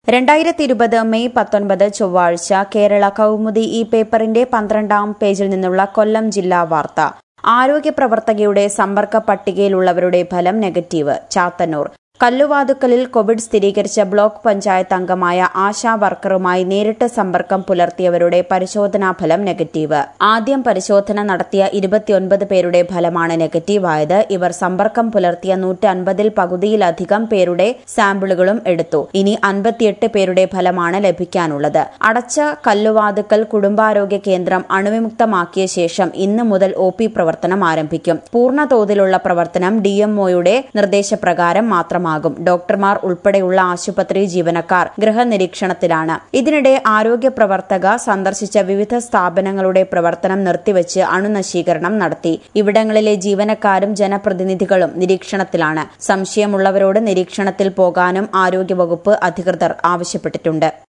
രണ്ടായിരത്തി ഇരുപത് മെയ് പത്തൊൻപത് ചൊവ്വാഴ്ച കേരള കൗമുദി ഈ പേപ്പറിന്റെ പന്ത്രണ്ടാം പേജിൽ നിന്നുള്ള കൊല്ലം ജില്ലാ വാർത്ത ആരോഗ്യ പ്രവർത്തകയുടെ സമ്പർക്ക പട്ടികയിലുള്ളവരുടെ ഫലം നെഗറ്റീവ് ചാത്തന്നൂർ കല്ലുവാതുക്കലിൽ കോവിഡ് സ്ഥിരീകരിച്ച ബ്ലോക്ക് പഞ്ചായത്ത് അംഗമായ ആശാ വർക്കറുമായി നേരിട്ട് സമ്പർക്കം പുലർത്തിയവരുടെ പരിശോധനാ ഫലം നെഗറ്റീവ് ആദ്യം പരിശോധന നടത്തിയ ഇരുപത്തിയൊൻപത് പേരുടെ ഫലമാണ് നെഗറ്റീവായത് ഇവർ സമ്പർക്കം പുലർത്തിയ നൂറ്റി അൻപതിൽ പകുതിയിലധികം പേരുടെ സാമ്പിളുകളും എടുത്തു ഇനി അൻപത്തിയെട്ട് പേരുടെ ഫലമാണ് ലഭിക്കാനുള്ളത് അടച്ച കല്ലുവാതുക്കൽ കുടുംബാരോഗ്യ കേന്ദ്രം അണുവിമുക്തമാക്കിയ ശേഷം ഇന്ന് മുതൽ ഒ പി പ്രവർത്തനം ആരംഭിക്കും പൂർണ്ണ തോതിലുള്ള പ്രവർത്തനം ഡിഎംഒയുടെ നിർദ്ദേശപ്രകാരം മാത്രമാകും ഡോക്ടർമാർ ഉൾപ്പെടെയുള്ള ആശുപത്രി ജീവനക്കാർ ഗൃഹനിരീക്ഷണത്തിലാണ് ഇതിനിടെ ആരോഗ്യ പ്രവർത്തക സന്ദർശിച്ച വിവിധ സ്ഥാപനങ്ങളുടെ പ്രവർത്തനം നിർത്തിവച്ച് അണുനശീകരണം നടത്തി ഇവിടങ്ങളിലെ ജീവനക്കാരും ജനപ്രതിനിധികളും നിരീക്ഷണത്തിലാണ് സംശയമുള്ളവരോട് നിരീക്ഷണത്തിൽ പോകാനും ആരോഗ്യവകുപ്പ് അധികൃതർ ആവശ്യപ്പെട്ടിട്ടുണ്ട്